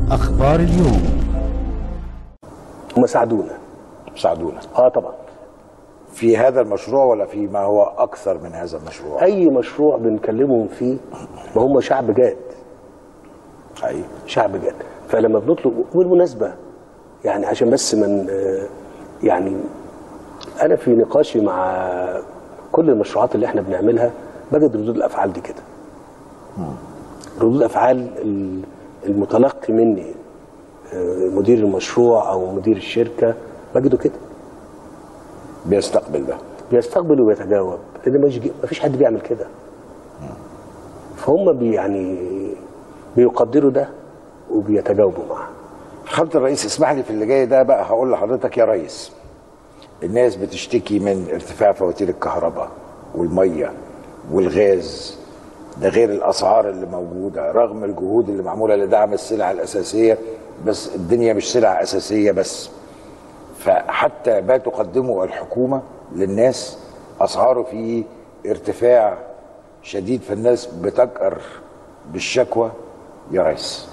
أخبار اليوم هم ساعدونا ساعدونا اه طبعا في هذا المشروع ولا في ما هو اكثر من هذا المشروع اي مشروع بنكلمهم فيه ما هم شعب جاد حقيقي شعب جاد فلما بنطلب وبالمناسبه يعني عشان بس من آه، يعني انا في نقاشي مع كل المشروعات اللي احنا بنعملها بجد ردود الافعال دي كده ردود افعال ال- المتلقي مني آه، مدير المشروع او مدير الشركه بجده كده بيستقبل ده بيستقبل وبيتجاوب لان مش ما فيش حد بيعمل كده فهم بي يعني بيقدروا ده وبيتجاوبوا معاه حضرة الرئيس اسمح لي في اللي جاي ده بقى هقول لحضرتك يا ريس الناس بتشتكي من ارتفاع فواتير الكهرباء والميه والغاز ده غير الاسعار اللي موجوده رغم الجهود اللي معموله لدعم السلع الاساسيه بس الدنيا مش سلع اساسيه بس فحتى ما تقدمه الحكومه للناس اسعاره فيه ارتفاع شديد فالناس بتجأر بالشكوى يا ريس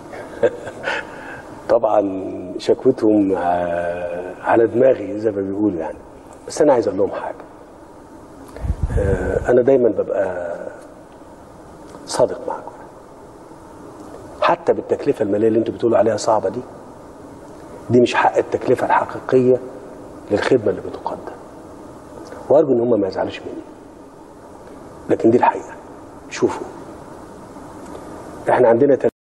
طبعا شكوتهم ع- على دماغي زي ما بيقولوا يعني بس انا عايز اقول لهم حاجه آه، انا دايما ببقى صادق معاكم حتى بالتكلفه الماليه اللي انتوا بتقولوا عليها صعبه دي دي مش حق التكلفه الحقيقيه للخدمه اللي بتقدم وارجو ان هم ما يزعلوش مني لكن دي الحقيقه شوفوا احنا عندنا